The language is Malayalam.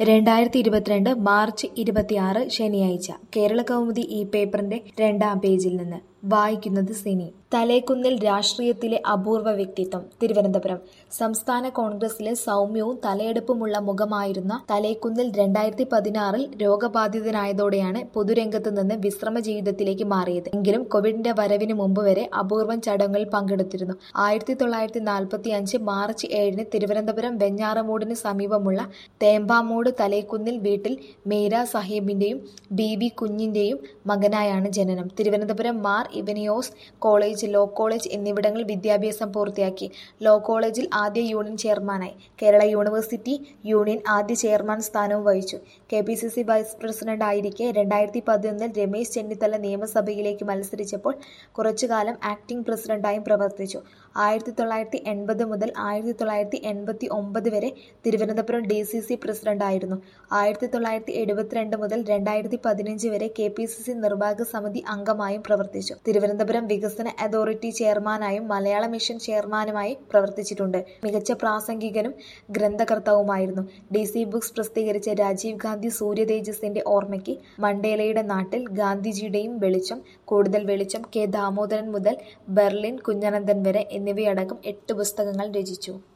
രണ്ടായിരത്തി ഇരുപത്തിരണ്ട് മാർച്ച് ഇരുപത്തിയാറ് ശനിയാഴ്ച കേരള കൗമുദി ഈ പേപ്പറിന്റെ രണ്ടാം പേജിൽ നിന്ന് വായിക്കുന്നത് സിനി തലേക്കുന്നിൽ രാഷ്ട്രീയത്തിലെ അപൂർവ വ്യക്തിത്വം തിരുവനന്തപുരം സംസ്ഥാന കോൺഗ്രസിലെ സൗമ്യവും തലയെടുപ്പുമുള്ള മുഖമായിരുന്ന തലേക്കുന്നിൽ രണ്ടായിരത്തി പതിനാറിൽ രോഗബാധിതനായതോടെയാണ് പൊതുരംഗത്ത് നിന്ന് വിശ്രമ ജീവിതത്തിലേക്ക് മാറിയത് എങ്കിലും കോവിഡിന്റെ വരവിന് മുമ്പ് വരെ അപൂർവം ചടങ്ങുകളിൽ പങ്കെടുത്തിരുന്നു ആയിരത്തി തൊള്ളായിരത്തി നാൽപ്പത്തി അഞ്ച് മാർച്ച് ഏഴിന് തിരുവനന്തപുരം വെഞ്ഞാറമൂടിന് സമീപമുള്ള തേമ്പാമൂട് തലേക്കുന്നിൽ വീട്ടിൽ മീര സാഹിബിന്റെയും ബി വി കുഞ്ഞിന്റെയും മകനായാണ് ജനനം Thiruvananthapuram Mar Ivanios college law college എന്നിവിടങ്ങളിൽ വിദ്യാഭ്യാസം പൂർത്തിയാക്കി ലോ കോളേജിൽ ആദ്യ യൂണിയൻ ചെയർമാനായി കേരള യൂണിവേഴ്സിറ്റി യൂണിയൻ ആദ്യ ചെയർമാൻ സ്ഥാനവും വഹിച്ചു K P C C vice president ആയിരിക്കെ രണ്ടായിരത്തി പതിനൊന്നിൽ രമേശ് ചെന്നിത്തല നിയമസഭയിലേക്ക് മത്സരിച്ചപ്പോൾ കുറച്ചുകാലം ആക്ടിംഗ് പ്രസിഡന്റായും പ്രവർത്തിച്ചു ആയിരത്തി തൊള്ളായിരത്തി എൺപത് മുതൽ ആയിരത്തി തൊള്ളായിരത്തി എൺപത്തി ഒമ്പത് വരെ തിരുവനന്തപുരം ഡി സി സി പ്രസിഡന്റായിരുന്നു ആയിരത്തി തൊള്ളായിരത്തി എഴുപത്തിരണ്ട് മുതൽ രണ്ടായിരത്തി പതിനഞ്ച് വരെ കെ പി സി സി നിർവാഹക സമിതി അംഗമായും പ്രവർത്തിച്ചു തിരുവനന്തപുരം വികസന അതോറിറ്റി ചെയർമാനായും മലയാള മിഷൻ ചെയർമാനുമായി പ്രവർത്തിച്ചിട്ടുണ്ട് മികച്ച പ്രാസംഗികനും ഗ്രന്ഥകർത്താവുമായിരുന്നു ഡി സി ബുക്സ് പ്രസിദ്ധീകരിച്ച രാജീവ് ഗാന്ധി സൂര്യതേജസിന്റെ ഓർമ്മയ്ക്ക് മണ്ടേലയുടെ നാട്ടിൽ ഗാന്ധിജിയുടെയും വെളിച്ചം കൂടുതൽ വെളിച്ചം കെ ദാമോദരൻ മുതൽ ബെർലിൻ കുഞ്ഞനന്ദൻ വരെ എന്നിവയടക്കം എട്ട് പുസ്തകങ്ങൾ രചിച്ചു